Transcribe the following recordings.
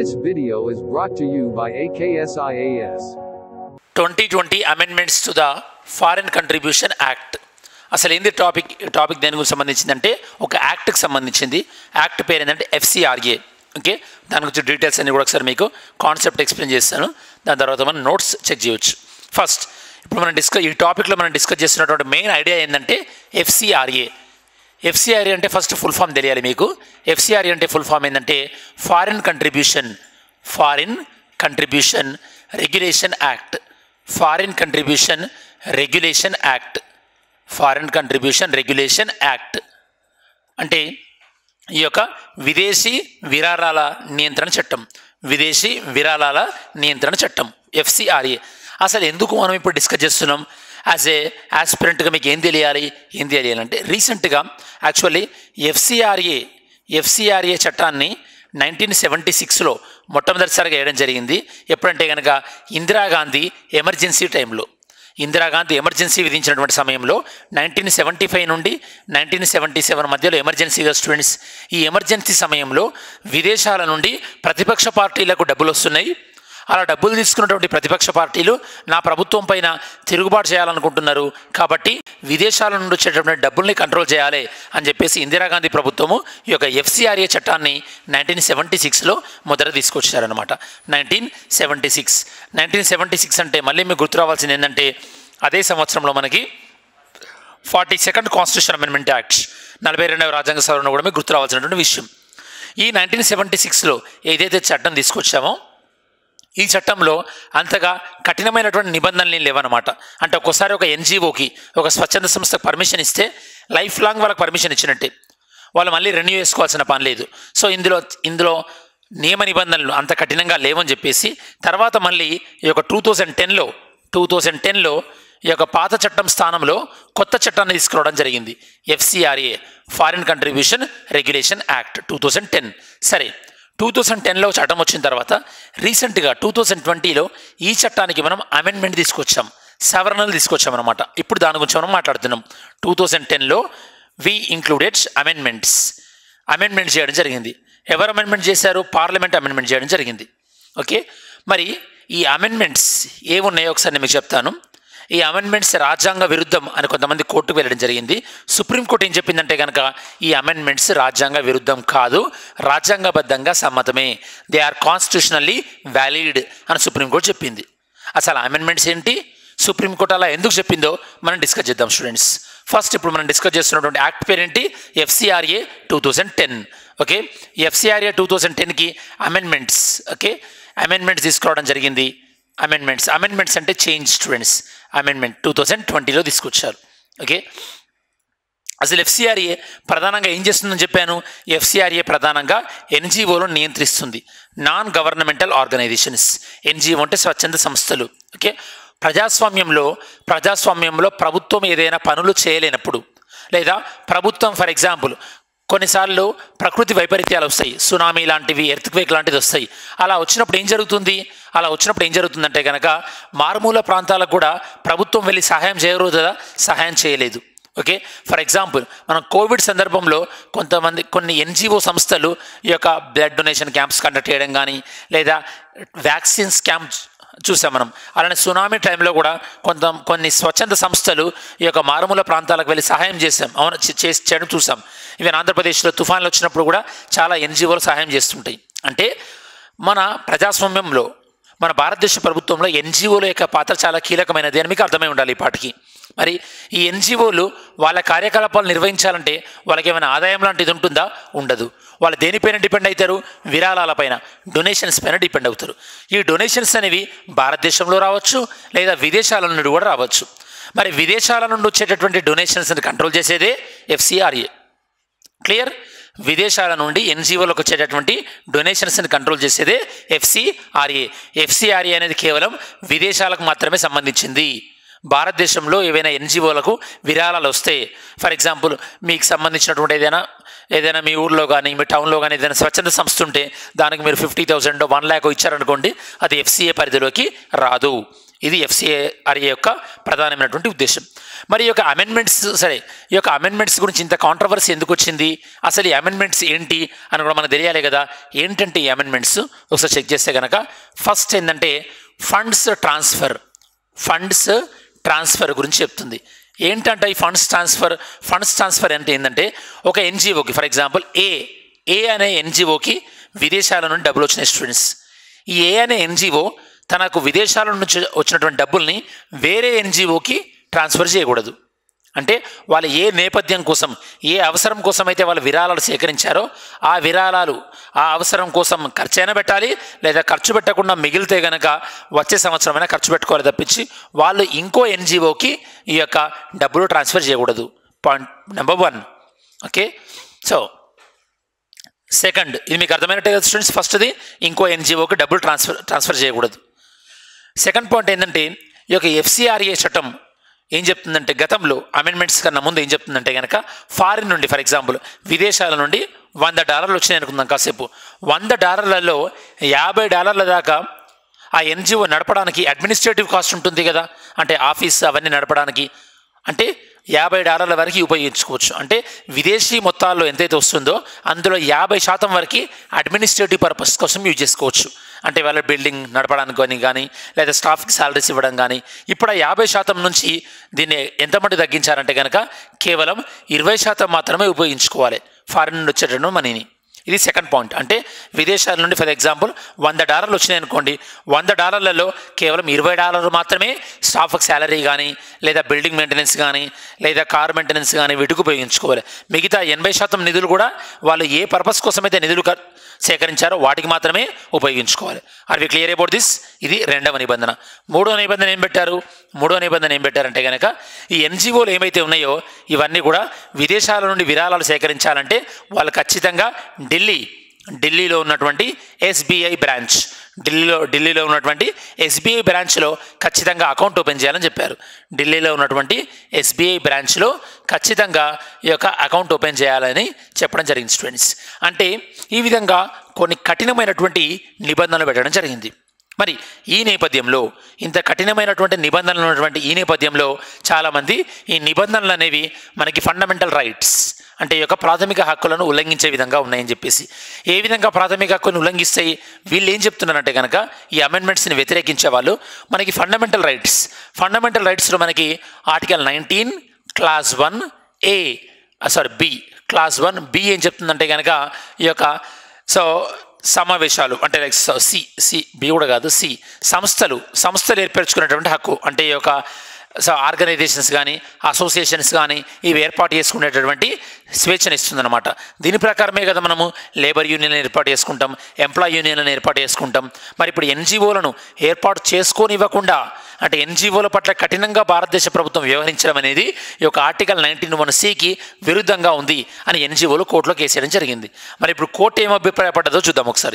This video is brought to you by AKSIAS. Twenty twenty amendments to the foreign contribution act అసలు ఏంది topic topic దేని గురించి సంబంధించిందంటే ఒక యాక్ట్కి సంబంధించింది యాక్ట్ పేరు ఏంటంటే ఎఫ్సిఆర్ఏ ఓకే దాని గురించి డీటెయిల్స్ అన్ని కూడా ఒకసారి మీకు కాన్సెప్ట్ ఎక్స్ప్లెయిన్ చేస్తాను దాని తర్వాత మనం నోట్స్ చెక్ చేయొచ్చు ఫస్ట్ ఇప్పుడు మనం డిస్కస్ ఈ టాపిక్లో మనం డిస్కస్ చేస్తున్నటువంటి మెయిన్ ఐడియా ఏంటంటే ఎఫ్సిఆర్ఏ ఎఫ్సిఆర్ఏ అంటే ఫస్ట్ ఫుల్ ఫామ్ తెలియాలి మీకు ఎఫ్సిఆర్ఏ అంటే ఫుల్ ఫామ్ ఏంటంటే foreign contribution foreign contribution regulation act foreign contribution regulation act foreign contribution regulation act అంటే ఈ యొక్క విదేశీ విరాళాల నియంత్రణ చట్టం విదేశీ విరాళాల నియంత్రణ చట్టం ఎఫ్సిఆర్ఏ అసలు ఎందుకు మనం ఇప్పుడు డిస్కస్ చేస్తున్నాం యాజ్ ఏ ఆస్పిరెంట్గా మీకు ఏం తెలియాలి ఏం తెలియాలంటే రీసెంట్గా యాక్చువల్లీ ఎఫ్సిఆర్ఏ ఎఫ్సిఆర్ఏ చట్టాన్ని నైన్టీన్ సెవెంటీ సిక్స్లో మొట్టమొదటిసారిగా వేయడం జరిగింది ఎప్పుడంటే కనుక ఇందిరాగాంధీ ఎమర్జెన్సీ టైంలో ఇందిరాగాంధీ ఎమర్జెన్సీ విధించినటువంటి సమయంలో నైన్టీన్ సెవెంటీ ఫైవ్ నుండి నైన్టీన్ సెవెంటీ సెవెన్ మధ్యలో ఎమర్జెన్సీగా స్టూడెంట్స్ ఈ ఎమర్జెన్సీ సమయంలో విదేశాల నుండి ప్రతిపక్ష పార్టీలకు డబ్బులు వస్తున్నాయి అలా డబ్బులు తీసుకున్నటువంటి ప్రతిపక్ష పార్టీలు నా ప్రభుత్వం పైన తిరుగుబాటు చేయాలనుకుంటున్నారు కాబట్టి విదేశాల నుండి వచ్చేటటువంటి డబ్బుల్ని కంట్రోల్ చేయాలి అని చెప్పేసి ఇందిరాగాంధీ ప్రభుత్వము ఈ యొక్క ఎఫ్సిఆర్ఏ చట్టాన్ని నైన్టీన్ సెవెంటీ సిక్స్లో మొదట తీసుకొచ్చారనమాట nineteen seventy six nineteen seventy six అంటే మళ్ళీ మీకు గుర్తు రావాల్సింది ఏంటంటే అదే సంవత్సరంలో మనకి forty second constitution amendment act నలభై రెండవ రాజ్యాంగ సవరణ కూడా మీకు గుర్తు రావాల్సినటువంటి విషయం ఈ నైన్టీన్ సెవెంటీ సిక్స్లో ఏదైతే చట్టం తీసుకొచ్చామో ఈ చట్టంలో అంతగా కఠినమైనటువంటి నిబంధనలు ఏం లేవన్నమాట అంటే ఒక్కోసారి ఒక ఎన్జిఓకి ఒక స్వచ్ఛంద సంస్థకు పర్మిషన్ ఇస్తే లైఫ్ లాంగ్ వాళ్ళకి పర్మిషన్ ఇచ్చినట్టే వాళ్ళు మళ్ళీ రెన్యూ చేసుకోవాల్సిన పని లేదు సో ఇందులో ఇందులో నియమ నిబంధనలు అంత కఠినంగా లేవని చెప్పేసి తర్వాత మళ్ళీ ఈ యొక్క టూ థౌజండ్ టెన్లో టూ థౌజండ్ టెన్లో ఈ యొక్క పాత చట్టం స్థానంలో కొత్త చట్టాన్ని తీసుకురావడం జరిగింది FCRA foreign contribution regulation act two thousand ten సరే టూ థౌజండ్ టెన్లో చట్టం వచ్చిన తర్వాత రీసెంట్గా టూ థౌజండ్ ట్వంటీలో ఈ చట్టానికి మనం అమెండ్మెంట్ తీసుకొచ్చాం సవరణలు తీసుకొచ్చాం అనమాట ఇప్పుడు దాని గురించి మనం మాట్లాడుతున్నాం టూ థౌజండ్ టెన్లో వి ఇంక్లూడెడ్ అమెండ్మెంట్స్ అమెండ్మెంట్ చేయడం జరిగింది ఎవరు అమెండ్మెంట్ చేశారు పార్లమెంట్ అమెండ్మెంట్ చేయడం జరిగింది ఓకే మరి ఈ అమెండ్మెంట్స్ ఏమున్నాయో ఒకసారి నేను మీకు చెప్తాను ఈ అమెండ్మెంట్స్ రాజ్యాంగ విరుద్ధం అని కొంతమంది కోర్టుకు వెళ్ళడం జరిగింది సుప్రీంకోర్టు ఏం చెప్పిందంటే కనుక ఈ అమెండ్మెంట్స్ రాజ్యాంగ విరుద్ధం కాదు రాజ్యాంగబద్ధంగా సమ్మతమే దే ఆర్ కాన్స్టిట్యూషనల్లీ వ్యాలిడ్ అని సుప్రీంకోర్టు చెప్పింది అసలు అమెండ్మెంట్స్ ఏంటి సుప్రీంకోర్టు అలా ఎందుకు చెప్పిందో మనం డిస్కస్ చేద్దాం స్టూడెంట్స్ ఫస్ట్ ఇప్పుడు మనం డిస్కస్ చేస్తున్నటువంటి యాక్ట్ పేరేంటి FCRA two thousand ten okay FCRA two thousand టెన్కి అమెండ్మెంట్స్ ఓకే అమెండ్మెంట్స్ తీసుకురావడం జరిగింది అమెండ్మెంట్స్ అమెండ్మెంట్స్ అంటే change students amendment two thousand ట్వంటీలో తీసుకొచ్చారు ఓకే అసలు ఎఫ్సిఆర్ఏ ప్రధానంగా ఏం చేస్తుందని చెప్పాను ఎఫ్సిఆర్ఏ ప్రధానంగా ఎన్జిఓలను నియంత్రిస్తుంది నాన్ గవర్నమెంటల్ ఆర్గనైజేషన్స్ ఎన్జిఓ అంటే స్వచ్ఛంద సంస్థలు ఓకే ప్రజాస్వామ్యంలో ప్రజాస్వామ్యంలో ప్రభుత్వం ఏదైనా పనులు చేయలేనప్పుడు లేదా ప్రభుత్వం ఫర్ ఎగ్జాంపుల్ కొన్నిసార్లు ప్రకృతి వైపరీత్యాలు వస్తాయి సునామీ లాంటివి ఎర్త్క్వేక్ లాంటివి వస్తాయి అలా వచ్చినప్పుడు ఏం జరుగుతుంది అలా వచ్చినప్పుడు ఏం జరుగుతుందంటే కనుక మారుమూల ప్రాంతాలకు కూడా ప్రభుత్వం వెళ్ళి సహాయం చేయరు కదా సహాయం చేయలేదు ఓకే ఫర్ ఎగ్జాంపుల్ మనం కోవిడ్ సందర్భంలో కొంతమంది కొన్ని ఎన్జిఓ సంస్థలు ఈ యొక్క బ్లడ్ డొనేషన్ క్యాంప్స్ కండక్ట్ చేయడం కానీ లేదా వ్యాక్సిన్స్ క్యాంప్స్ చూసాం మనం అలానే సునామీ టైంలో కూడా కొంత కొన్ని స్వచ్ఛంద సంస్థలు ఈ యొక్క మారుమూల ప్రాంతాలకు వెళ్ళి సహాయం చేసాం అవును చే- చేసి చేయడం చూసాం ఈవెన్ ఆంధ్రప్రదేశ్లో తుఫాన్లు వచ్చినప్పుడు కూడా చాలా ఎన్జిఓలు సహాయం చేస్తుంటాయి అంటే మన ప్రజాస్వామ్యంలో మన భారతదేశ ప్రభుత్వంలో ఎన్జిఓల యొక్క పాత్ర చాలా కీలకమైనది అని మీకు అర్థమై ఉండాలి ఈ పాటికి మరి ఈ ఎన్జిఓలు వాళ్ళ కార్యకలాపాలు నిర్వహించాలంటే వాళ్ళకి ఏమైనా ఆదాయం లాంటిది ఉంటుందా ఉండదు వాళ్ళు దేనిపైన డిపెండ్ అవుతారు విరాళాలపైన డొనేషన్స్ పైన డిపెండ్ అవుతారు ఈ డొనేషన్స్ అనేవి భారతదేశంలో రావచ్చు లేదా విదేశాల నుండి కూడా రావచ్చు మరి విదేశాల నుండి వచ్చేటటువంటి డొనేషన్స్ని కంట్రోల్ చేసేదే ఎఫ్సిఆర్ఏ క్లియర్ విదేశాల నుండి ఎన్జిఓలకు వచ్చేటటువంటి డొనేషన్స్ని కంట్రోల్ చేసేదే ఎఫ్సిఆర్ఏ ఎఫ్సిఆర్ఏ అనేది కేవలం విదేశాలకు మాత్రమే సంబంధించింది భారతదేశంలో ఏవైనా ఎన్జిఓలకు విరాళాలు వస్తే ఫర్ ఎగ్జాంపుల్ మీకు సంబంధించినటువంటి ఏదైనా ఏదైనా మీ ఊర్లో కానీ మీ టౌన్లో కానీ ఏదైనా స్వచ్ఛంద సంస్థ ఉంటే దానికి మీరు ఫిఫ్టీ థౌసండ్ వన్ ల్యాక్ ఇచ్చారనుకోండి అది ఎఫ్సిఏ పరిధిలోకి రాదు ఇది ఎఫ్సిఆర్ఏ యొక్క ప్రధానమైనటువంటి ఉద్దేశం మరి ఈ యొక్క అమెండ్మెంట్స్ సరే ఈ యొక్క అమెండ్మెంట్స్ గురించి ఇంత కాంట్రవర్సీ ఎందుకు వచ్చింది అసలు ఈ అమెండ్మెంట్స్ ఏంటి అని కూడా మనకు తెలియాలి కదా ఏంటంటే ఈ అమెండ్మెంట్స్ ఒకసారి చెక్ చేస్తే కనుక ఫస్ట్ ఏంటంటే ఫండ్స్ ట్రాన్స్ఫర్ ఫండ్స్ ట్రాన్స్ఫర్ గురించి చెప్తుంది ఏంటంటే ఈ ఫండ్స్ ట్రాన్స్ఫర్ ఫండ్స్ ట్రాన్స్ఫర్ అంటే ఏంటంటే ఒక ఎన్జిఓకి ఫర్ ఎగ్జాంపుల్ ఏ ఏ అనే ఎన్జిఓకి విదేశాల నుండి డబ్బులు వచ్చినాయి స్టూడెంట్స్ ఈ ఏ అనే ఎన్జిఓ తనకు విదేశాల నుంచి వచ్చినటువంటి డబ్బుల్ని వేరే ఎన్జిఓకి ట్రాన్స్ఫర్ చేయకూడదు అంటే వాళ్ళు ఏ నేపథ్యం కోసం ఏ అవసరం కోసం అయితే వాళ్ళు విరాళాలు సేకరించారో ఆ విరాళాలు ఆ అవసరం కోసం ఖర్చైనా పెట్టాలి లేదా ఖర్చు పెట్టకుండా మిగిలితే గనక వచ్చే సంవత్సరమైనా ఖర్చు పెట్టుకోవాలి తప్పించి వాళ్ళు ఇంకో ఎన్జిఓకి ఈ యొక్క డబ్బులు ట్రాన్స్ఫర్ చేయకూడదు point number one okay so second ఇది మీకు అర్థమైనట్టే కదా స్టూడెంట్స్ ఫస్ట్ది ఇంకో ఎన్జిఓకి డబ్బులు ట్రాన్స్ఫర్ ట్రాన్స్ఫర్ చేయకూడదు సెకండ్ పాయింట్ ఏంటంటే ఈ యొక్క ఎఫ్సిఆర్ఏ చట్టం ఏం చెప్తుందంటే గతంలో అమెండ్మెంట్స్ కన్నా ముందు ఏం చెప్తుందంటే కనుక ఫారిన్ నుండి ఫర్ ఎగ్జాంపుల్ విదేశాల నుండి వంద డాలర్లు వచ్చినాయి అనుకుందాం కాసేపు వంద డాలర్లలో యాభై డాలర్ల దాకా ఆ ఎన్జిఓ నడపడానికి అడ్మినిస్ట్రేటివ్ కాస్ట్ ఉంటుంది కదా అంటే ఆఫీస్ అవన్నీ నడపడానికి అంటే యాభై డాలర్ల వరకు ఉపయోగించుకోవచ్చు అంటే విదేశీ మొత్తాల్లో ఎంతైతే వస్తుందో అందులో యాభై శాతం వరకు అడ్మినిస్ట్రేటివ్ పర్పస్ కోసం యూజ్ చేసుకోవచ్చు అంటే వాళ్ళ బిల్డింగ్ నడపడానికి కానీ కానీ లేదా స్టాఫ్కి సాలరీస్ ఇవ్వడం కానీ ఇప్పుడు ఆ యాభై శాతం నుంచి దీన్ని ఎంతమంది తగ్గించారంటే కనుక కేవలం ఇరవై శాతం మాత్రమే ఉపయోగించుకోవాలి ఫారిన్ నుండి వచ్చేటటువంటి మనీని ఇది సెకండ్ పాయింట్ అంటే విదేశాల నుండి ఫర్ ఎగ్జాంపుల్ వంద డాలర్లు వచ్చినాయి అనుకోండి వంద డాలర్లలో కేవలం ఇరవై డాలర్లు మాత్రమే స్టాఫ్కి శాలరీ కానీ లేదా బిల్డింగ్ మెయింటెనెన్స్ కానీ లేదా కార్ మెయింటెనెన్స్ కానీ వీటికి ఉపయోగించుకోవాలి మిగతా ఎనభై శాతం నిధులు కూడా వాళ్ళు ఏ పర్పస్ కోసమైతే నిధులు ఖర్- సేకరించారో వాటికి మాత్రమే ఉపయోగించుకోవాలి are we clear about this ఇది రెండవ నిబంధన మూడవ నిబంధన ఏం పెట్టారు మూడవ నిబంధన ఏం పెట్టారంటే కనుక ఈ ఎన్జిఓలు ఏమైతే ఉన్నాయో ఇవన్నీ కూడా విదేశాల నుండి విరాళాలు సేకరించాలంటే వాళ్ళు ఖచ్చితంగా ఢిల్లీ ఢిల్లీలో ఉన్నటువంటి ఎస్బీఐ బ్రాంచ్ ఢిల్లీలో ఢిల్లీలో ఉన్నటువంటి ఎస్బీఐ బ్రాంచ్లో ఖచ్చితంగా అకౌంట్ ఓపెన్ చేయాలని చెప్పారు ఢిల్లీలో ఉన్నటువంటి ఎస్బీఐ బ్రాంచ్లో ఖచ్చితంగా ఈ యొక్క అకౌంట్ ఓపెన్ చేయాలని చెప్పడం జరిగింది స్టూడెంట్స్ అంటే ఈ విధంగా కొన్ని కఠినమైనటువంటి నిబంధనలు పెట్టడం జరిగింది మరి ఈ నేపథ్యంలో ఇంత కఠినమైనటువంటి నిబంధనలు ఉన్నటువంటి ఈ నేపథ్యంలో చాలామంది ఈ నిబంధనలు అనేవి మనకి ఫండమెంటల్ రైట్స్ అంటే ఈ యొక్క ప్రాథమిక హక్కులను ఉల్లంఘించే విధంగా ఉన్నాయని చెప్పేసి ఏ విధంగా ప్రాథమిక హక్కులను ఉల్లంఘిస్తాయి వీళ్ళు ఏం చెప్తున్నారంటే కనుక ఈ అమెండ్మెంట్స్ని వ్యతిరేకించే వాళ్ళు మనకి ఫండమెంటల్ రైట్స్ ఫండమెంటల్ రైట్స్లో మనకి article nineteen clause one A sorry B clause one B ఏం చెప్తుందంటే కనుక ఈ యొక్క సో సమావేశాలు అంటే లైక్ సి సి బి కూడా కాదు సి సంస్థలు సంస్థలు ఏర్పరచుకునేటువంటి హక్కు అంటే ఈ యొక్క సో ఆర్గనైజేషన్స్ కానీ అసోసియేషన్స్ కానీ ఇవి ఏర్పాటు చేసుకునేటటువంటి స్వేచ్ఛను ఇస్తుందన్నమాట దీని ప్రకారమే కదా మనము లేబర్ యూనియన్ ఏర్పాటు చేసుకుంటాం ఎంప్లాయ్ యూనియన్లను ఏర్పాటు చేసుకుంటాం మరి ఇప్పుడు ఎన్జిఓలను ఏర్పాటు చేసుకోనివ్వకుండా అంటే ఎన్జిఓల పట్ల కఠినంగా భారతదేశ ప్రభుత్వం వ్యవహరించడం అనేది ఈ యొక్క ఆర్టికల్ నైన్టీన్ వన్ సికి విరుద్ధంగా ఉంది అని ఎన్జిఓలు కోర్టులో కేసేయడం జరిగింది మరి ఇప్పుడు కోర్టు ఏం అభిప్రాయపడ్డదో చూద్దాం ఒకసారి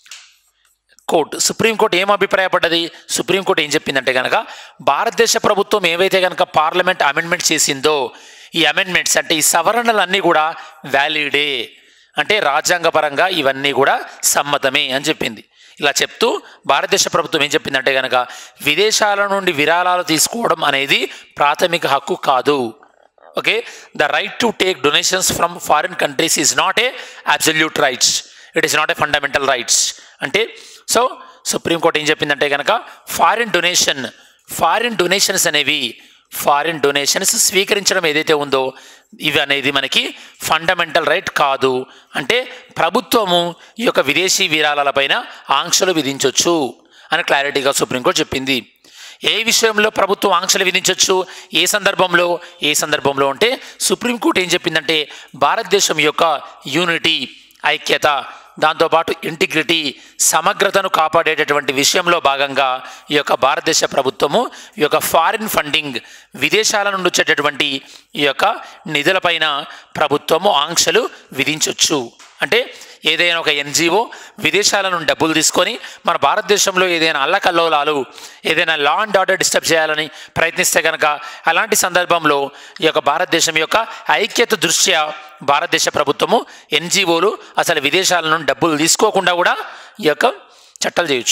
కోర్టు సుప్రీంకోర్టు ఏం అభిప్రాయపడ్డది సుప్రీంకోర్టు ఏం చెప్పిందంటే కనుక భారతదేశ ప్రభుత్వం ఏవైతే కనుక పార్లమెంట్ అమెండ్మెంట్ చేసిందో ఈ అమెండ్మెంట్స్ అంటే ఈ సవరణలన్నీ కూడా వ్యాలిడే అంటే రాజ్యాంగపరంగా ఇవన్నీ కూడా సమ్మతమే అని చెప్పింది ఇలా చెప్తూ భారతదేశ ప్రభుత్వం ఏం చెప్పిందంటే కనుక విదేశాల నుండి విరాళాలు తీసుకోవడం అనేది ప్రాథమిక హక్కు కాదు okay the right to take donations from foreign countries is not a absolute rights it is not a fundamental rights అంటే సో సుప్రీంకోర్టు ఏం చెప్పిందంటే కనుక ఫారిన్ డొనేషన్ ఫారిన్ డొనేషన్స్ అనేవి ఫారిన్ డొనేషన్స్ స్వీకరించడం ఏదైతే ఉందో ఇవి అనేది మనకి ఫండమెంటల్ రైట్ కాదు అంటే ప్రభుత్వము ఈ యొక్క విదేశీ విరాళాలపైన ఆంక్షలు విధించవచ్చు అని క్లారిటీగా సుప్రీంకోర్టు చెప్పింది ఏ విషయంలో ప్రభుత్వం ఆంక్షలు విధించవచ్చు ఏ సందర్భంలో ఏ సందర్భంలో అంటే సుప్రీంకోర్టు ఏం చెప్పిందంటే భారతదేశం యొక్క యూనిటీ ఐక్యత దాంతోపాటు ఇంటిగ్రిటీ సమగ్రతను కాపాడేటటువంటి విషయంలో భాగంగా ఈ యొక్క భారతదేశ ప్రభుత్వము ఈ యొక్క ఫారిన్ ఫండింగ్ విదేశాల నుండి వచ్చేటటువంటి ఈ యొక్క నిధులపైన ప్రభుత్వము ఆంక్షలు విధించవచ్చు అంటే ఏదైనా ఒక ఎన్జిఓ విదేశాల నుండి డబ్బులు తీసుకొని మన భారతదేశంలో ఏదైనా అల్లకల్లోలాలు ఏదైనా లా అండ్ ఆర్డర్ డిస్టర్బ్ చేయాలని ప్రయత్నిస్తే కనుక అలాంటి సందర్భంలో ఈ యొక్క భారతదేశం యొక్క ఐక్యత దృష్ట్యా భారతదేశ ప్రభుత్వము ఎన్జిఓలు అసలు విదేశాల నుండి డబ్బులు తీసుకోకుండా కూడా ఈ యొక్క చట్టాలు చేయొచ్చు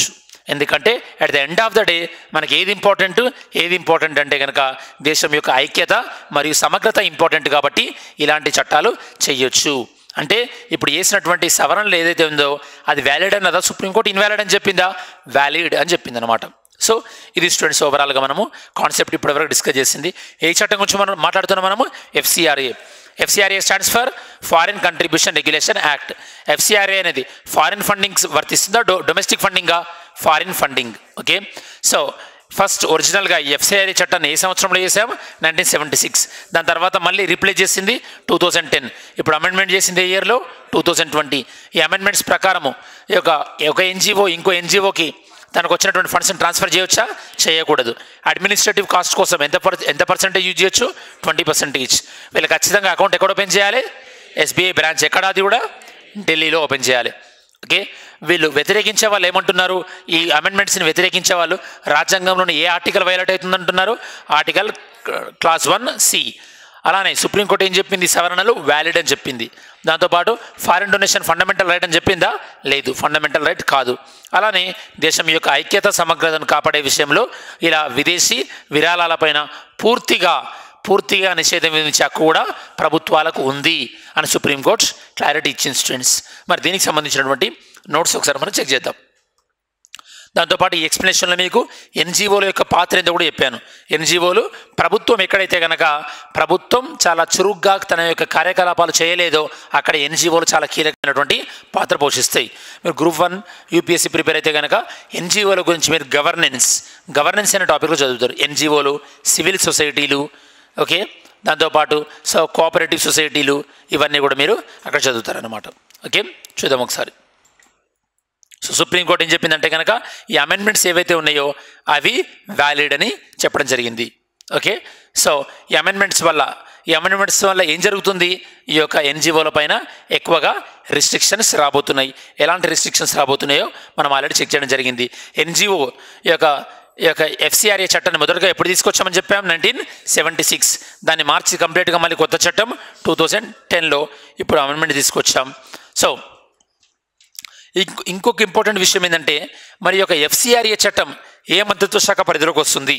ఎందుకంటే at the end of the day మనకి ఏది ఇంపార్టెంట్ ఏది ఇంపార్టెంట్ అంటే కనుక దేశం యొక్క ఐక్యత మరియు సమగ్రత ఇంపార్టెంట్ కాబట్టి ఇలాంటి చట్టాలు చేయొచ్చు అంటే ఇప్పుడు చేసినటువంటి సవరణలు ఏదైతే ఉందో అది వ్యాలిడ్ అన్నదా సుప్రీంకోర్టు ఇన్వాలిడ్ అని చెప్పిందా వ్యాలిడ్ అని చెప్పింది అనమాట సో ఇది స్టూడెంట్స్ ఓవరాల్గా మనము కాన్సెప్ట్ ఇప్పటివరకు డిస్కస్ చేసింది ఏ చట్టం గురించి మనం మాట్లాడుతున్నాం మనము FCRA FCRA stands for foreign contribution regulation act FCRA అనేది ఫారిన్ ఫండింగ్స్ వర్తిస్తుందా డొ డొమెస్టిక్ ఫండింగా foreign funding okay so first ఒరిజినల్గా ఎఫ్సిఆర్ఏ చట్టాన్ని ఏ సంవత్సరంలో చేసాం నైన్టీన్ సెవెంటీ సిక్స్ దాని తర్వాత మళ్ళీ రీప్లేస్ చేసింది టూ థౌజండ్ టెన్ ఇప్పుడు అమెండ్మెంట్ చేసింది ఏ ఇయర్లో టూ థౌజండ్ ట్వంటీ ఈ అమెండ్మెంట్స్ ప్రకారము ఈ యొక్క ఒక ఎన్జిఓ ఇంకో ఎన్జిఓకి తనకు వచ్చినటువంటి ఫండ్స్ని ట్రాన్స్ఫర్ చేయొచ్చా చేయకూడదు అడ్మినిస్ట్రేటివ్ కాస్ట్ కోసం ఎంత పర్ ఎంత పర్సెంటేజ్ యూజ్ చేయొచ్చు ట్వంటీ పర్సెంటేజ్ వీళ్ళు ఖచ్చితంగా అకౌంట్ ఎక్కడ ఓపెన్ చేయాలి ఎస్బీఐ బ్రాంచ్ ఎక్కడ అది కూడా ఢిల్లీలో ఓపెన్ చేయాలి ఓకే వీళ్ళు వ్యతిరేకించే వాళ్ళు ఏమంటున్నారు ఈ అమెండ్మెంట్స్ని వ్యతిరేకించే వాళ్ళు రాజ్యాంగంలోని ఏ ఆర్టికల్ వైలేట్ అవుతుందంటున్నారు ఆర్టికల్ క్లాస్ వన్ సి అలానే సుప్రీంకోర్టు ఏం చెప్పింది సవరణలు వ్యాలిడ్ అని చెప్పింది దాంతోపాటు ఫారిన్ డొనేషన్ ఫండమెంటల్ రైట్ అని చెప్పిందా లేదు ఫండమెంటల్ రైట్ కాదు అలానే దేశం యొక్క ఐక్యత సమగ్రతను కాపాడే విషయంలో ఇలా విదేశీ విరాళాలపైన పూర్తిగా పూర్తిగా నిషేధం విధించే హక్కు కూడా ప్రభుత్వాలకు ఉంది అని సుప్రీంకోర్టు క్లారిటీ ఇచ్చింది స్టూడెంట్స్ మరి దీనికి సంబంధించినటువంటి నోట్స్ ఒకసారి మనం చెక్ చేద్దాం దాంతోపాటు ఈ ఎక్స్ప్లెనేషన్లో మీకు ఎన్జిఓల యొక్క పాత్ర ఏంటో కూడా చెప్పాను ఎన్జిఓలు ప్రభుత్వం ఎక్కడైతే కనుక ప్రభుత్వం చాలా చురుగ్గా తన యొక్క కార్యకలాపాలు చేయలేదో అక్కడ ఎన్జిఓలు చాలా కీలకమైనటువంటి పాత్ర పోషిస్తాయి మీరు గ్రూప్ వన్ యూపీఎస్సీ ప్రిపేర్ అయితే కనుక ఎన్జిఓల గురించి మీరు గవర్నెన్స్ గవర్నెన్స్ అనే టాపిక్లో చదువుతారు ఎన్జిఓలు సివిల్ సొసైటీలు ఓకే దాంతోపాటు సో కోఆపరేటివ్ సొసైటీలు ఇవన్నీ కూడా మీరు అక్కడ చదువుతారనమాట ఓకే చూద్దాం ఒకసారి సో సుప్రీంకోర్టు ఏం చెప్పిందంటే కనుక ఈ అమెండ్మెంట్స్ ఏవైతే ఉన్నాయో అవి వ్యాలిడ్ అని చెప్పడం జరిగింది ఓకే సో ఈ అమెండ్మెంట్స్ వల్ల ఈ అమెండ్మెంట్స్ వల్ల ఏం జరుగుతుంది ఈ యొక్క ఎన్జిఓల పైన ఎక్కువగా రిస్ట్రిక్షన్స్ రాబోతున్నాయి ఎలాంటి రిస్ట్రిక్షన్స్ రాబోతున్నాయో మనం ఆల్రెడీ చెక్ చేయడం జరిగింది ఎన్జిఓ ఈ యొక్క ఈ యొక్క ఎఫ్సిఆర్ఏ చట్టాన్ని మొదటగా ఎప్పుడు తీసుకొచ్చామని చెప్పాం నైన్టీన్ సెవెంటీ సిక్స్ దాన్ని మార్చి కంప్లీట్గా మళ్ళీ కొత్త చట్టం టూ థౌజండ్ టెన్లో ఇప్పుడు అమెండ్మెంట్ తీసుకొచ్చాం సో ఇంకో ఇంకొక ఇంపార్టెంట్ విషయం ఏంటంటే మరి యొక్క ఎఫ్సిఆర్ఏ చట్టం ఏ మంత్రిత్వ శాఖ పరిధిలోకి వస్తుంది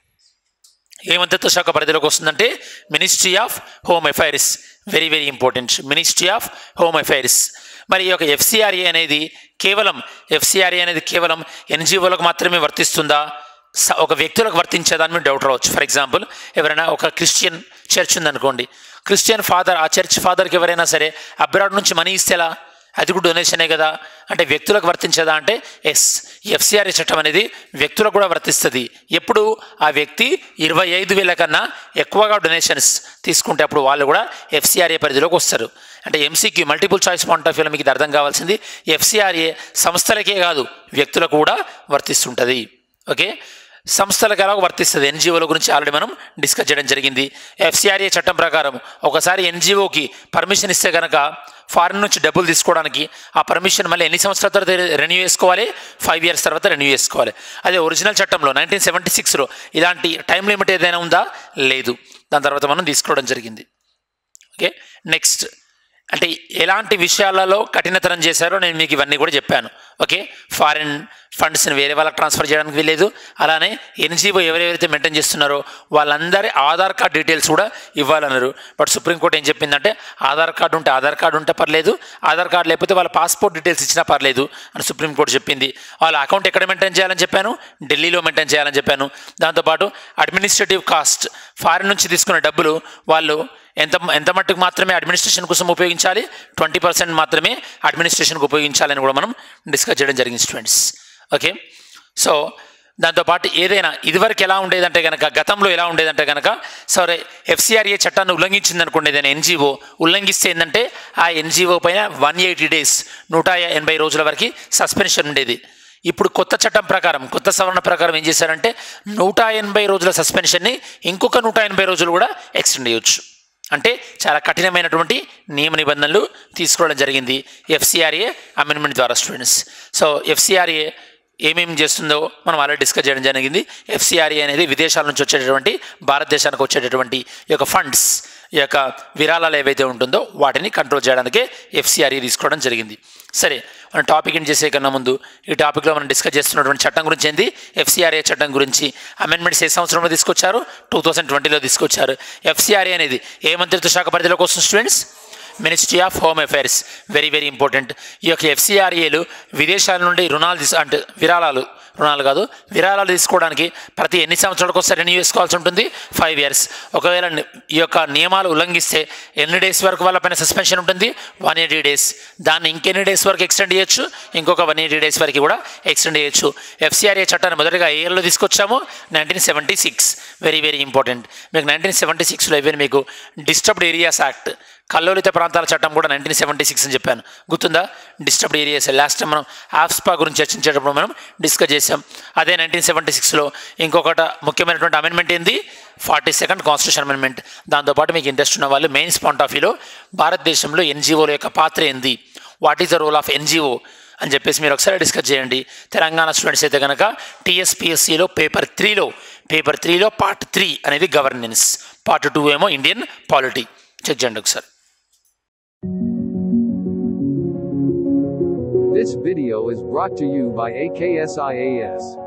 ఏ మంత్రిత్వ శాఖ పరిధిలోకి వస్తుందంటే ministry of home affairs very very important ministry of home affairs మరి ఈ యొక్క ఎఫ్సిఆర్ఏ అనేది కేవలం ఎఫ్సిఆర్ఏ అనేది కేవలం ఎన్జిఓలకు మాత్రమే వర్తిస్తుందా స- ఒక వ్యక్తులకు వర్తించేదాని మీద డౌట్ రావచ్చు ఫర్ ఎగ్జాంపుల్ ఎవరైనా ఒక క్రిస్టియన్ చర్చ్ ఉందనుకోండి క్రిస్టియన్ ఫాదర్ ఆ చర్చ్ ఫాదర్కి ఎవరైనా సరే అబ్రాడ్ నుంచి మనీ ఇస్తేలా అది కూడా డొనేషనే కదా అంటే వ్యక్తులకు వర్తించదా అంటే ఎస్ ఎఫ్సిఆర్ఏ చట్టం అనేది వ్యక్తులకు కూడా వర్తిస్తుంది ఎప్పుడు ఆ వ్యక్తి ఇరవై ఐదు వేల కన్నా ఎక్కువగా డొనేషన్స్ తీసుకుంటే అప్పుడు వాళ్ళు కూడా ఎఫ్సిఆర్ఏ పరిధిలోకి వస్తారు అంటే MCQ multiple choice point of వ్యూలో మీకు ఇది అర్థం కావాల్సింది ఎఫ్సిఆర్ఏ సంస్థలకే కాదు వ్యక్తులకు కూడా వర్తిస్తుంటుంది ఓకే సంస్థలకు ఎలా వర్తిస్తుంది ఎన్జిఓల గురించి ఆల్రెడీ మనం డిస్కస్ చేయడం జరిగింది ఎఫ్సిఆర్ఏ చట్టం ప్రకారం ఒకసారి ఎన్జిఓకి పర్మిషన్ ఇస్తే కనుక ఫారిన్ నుంచి డబ్బులు తీసుకోవడానికి ఆ పర్మిషన్ మళ్ళీ ఎన్ని సంవత్సరాల తర్వాత రెన్యూ చేసుకోవాలి ఫైవ్ ఇయర్స్ తర్వాత రెన్యూ చేసుకోవాలి అదే ఒరిజినల్ చట్టంలో నైన్టీన్ సెవెంటీ సిక్స్లో ఇలాంటి టైం లిమిట్ ఏదైనా ఉందా లేదు దాని తర్వాత మనం తీసుకోవడం జరిగింది ఓకే నెక్స్ట్ అంటే ఎలాంటి విషయాలలో కఠినతరం చేశారో నేను మీకు ఇవన్నీ కూడా చెప్పాను ఓకే ఫారిన్ ఫండ్స్ని వేరే వాళ్ళకి ట్రాన్స్ఫర్ చేయడానికి వీలేదు అలానే ఎన్జిఓ ఎవరెవరైతే మెయింటైన్ చేస్తున్నారో వాళ్ళందరి ఆధార్ కార్డ్ డీటెయిల్స్ కూడా ఇవ్వాలన్నారు బట్ సుప్రీంకోర్టు ఏం చెప్పిందంటే ఆధార్ కార్డు ఉంటే ఆధార్ కార్డు ఉంటే పర్లేదు ఆధార్ కార్డు లేకపోతే వాళ్ళ పాస్పోర్ట్ డీటెయిల్స్ ఇచ్చినా పర్లేదు అని సుప్రీంకోర్టు చెప్పింది వాళ్ళ అకౌంట్ ఎక్కడ మెయింటైన్ చేయాలని చెప్పాను ఢిల్లీలో మెయింటైన్ చేయాలని చెప్పాను దాంతోపాటు అడ్మినిస్ట్రేటివ్ కాస్ట్ ఫారిన్ నుంచి తీసుకున్న డబ్బులు వాళ్ళు ఎంత ఎంత మట్టుకు మాత్రమే అడ్మినిస్ట్రేషన్ కోసం ఉపయోగించాలి ట్వంటీ పర్సెంట్ మాత్రమే అడ్మినిస్ట్రేషన్కి ఉపయోగించాలని కూడా మనం డిస్కస్ చేయడం జరిగింది స్టూడెంట్స్ ఓకే సో దాంతోపాటు ఏదైనా ఇదివరకు ఎలా ఉండేదంటే కనుక గతంలో ఎలా ఉండేదంటే కనుక సరే ఎఫ్సిఆర్ఏ చట్టాన్ని ఉల్లంఘించింది అనుకోండి ఏదైనా ఎన్జిఓ ఉల్లంఘిస్తే ఏంటంటే ఆ ఎన్జిఓ పైన వన్ ఎయిటీ డేస్ నూట ఎనభై రోజుల వరకు సస్పెన్షన్ ఉండేది ఇప్పుడు కొత్త చట్టం ప్రకారం కొత్త సవరణ ప్రకారం ఏం చేశారంటే నూట ఎనభై రోజుల సస్పెన్షన్ని ఇంకొక నూట ఎనభై రోజులు కూడా ఎక్స్టెండ్ చేయొచ్చు అంటే చాలా కఠినమైనటువంటి నియమ నిబంధనలు తీసుకోవడం జరిగింది ఎఫ్సిఆర్ఏ అమెండ్మెంట్ ద్వారా స్టూడెంట్స్ సో ఎఫ్సిఆర్ఏ ఏమేమి చేస్తుందో మనం ఆల్రెడీ డిస్కస్ చేయడం జరిగింది ఎఫ్సిఆర్ఏ అనేది విదేశాల నుంచి వచ్చేటటువంటి భారతదేశానికి వచ్చేటటువంటి ఈ యొక్క ఫండ్స్ ఈ యొక్క విరాళాలు ఏవైతే ఉంటుందో వాటిని కంట్రోల్ చేయడానికే ఎఫ్సిఆర్ఏ తీసుకోవడం జరిగింది సరే మన టాపిక్ ఏం చేసే కన్నా ముందు ఈ టాపిక్లో మనం డిస్కస్ చేస్తున్నటువంటి చట్టం గురించి ఏంది ఎఫ్సిఆర్ఏ చట్టం గురించి అమెండ్మెంట్స్ ఏ సంవత్సరంలో తీసుకొచ్చారు టూ థౌసండ్ ట్వంటీలో తీసుకొచ్చారు ఎఫ్సిఆర్ఏ అనేది ఏ మంత్రిత్వ శాఖ పరిధిలోకి వస్తుంది students ministry of home affairs very very important ఈ యొక్క ఎఫ్సిఆర్ఏలు విదేశాల నుండి రుణాలు తీసు అంటే విరాళాలు రుణాలు కాదు విరాళాలు తీసుకోవడానికి ప్రతి ఎన్ని సంవత్సరాలకు ఒకసారి రెన్యూ చేసుకోవాల్సి ఉంటుంది ఫైవ్ ఇయర్స్ ఒకవేళ ని- ఈ యొక్క నియమాలు ఉల్లంఘిస్తే ఎన్ని డేస్ వరకు వాళ్ళపైన సస్పెన్షన్ ఉంటుంది వన్ ఎయిటీ డేస్ దాన్ని ఇంకెన్ని డేస్ వరకు ఎక్స్టెండ్ చేయొచ్చు ఇంకొక వన్ ఎయిటీ డేస్ వరకు కూడా ఎక్స్టెండ్ చేయొచ్చు ఎఫ్సిఆర్ఏ చట్టాన్ని మొదటగా ఏ ఇయర్లో తీసుకొచ్చాము nineteen seventy six very very important మీకు నైన్టీన్ సెవెంటీ సిక్స్లో ఇవన్నీ మీకు డిస్టర్బ్డ్ ఏరియాస్ యాక్ట్ కల్లోలిత ప్రాంతాల చట్టం కూడా నైన్టీన్ సెవెంటీ సిక్స్ అని చెప్పాను గుర్తుందా డిస్టర్బ్డ్ ఏరియాస్ లాస్ట్ టైం మనం ఆఫ్స్పా గురించి చర్చించేటప్పుడు మనం డిస్కస్ చేసాం అదే నైన్టీన్ సెవెంటీ సిక్స్లో ఇంకొకట ముఖ్యమైనటువంటి అమెండ్మెంట్ ఏంది ఫార్టీ సెకండ్ కాన్స్టిట్యూషన్ అమెండ్మెంట్ దాంతోపాటు మీకు ఇంట్రెస్ట్ ఉన్న వాళ్ళు మెయిన్స్ పాయింట్ ఆఫ్ వ్యూలో భారతదేశంలో ఎన్జిఓల యొక్క పాత్ర ఏంది what is the role of NGO అని చెప్పేసి మీరు ఒకసారి డిస్కస్ చేయండి తెలంగాణ స్టూడెంట్స్ అయితే కనుక టీఎస్పిఎస్సిలో పేపర్ త్రీలో పేపర్ త్రీలో పార్ట్ త్రీ అనేది గవర్నెన్స్ పార్ట్ టూ ఏమో ఇండియన్ పాలిటీ చెక్ చేయండి ఒకసారి This video is brought to you by AKSIAS.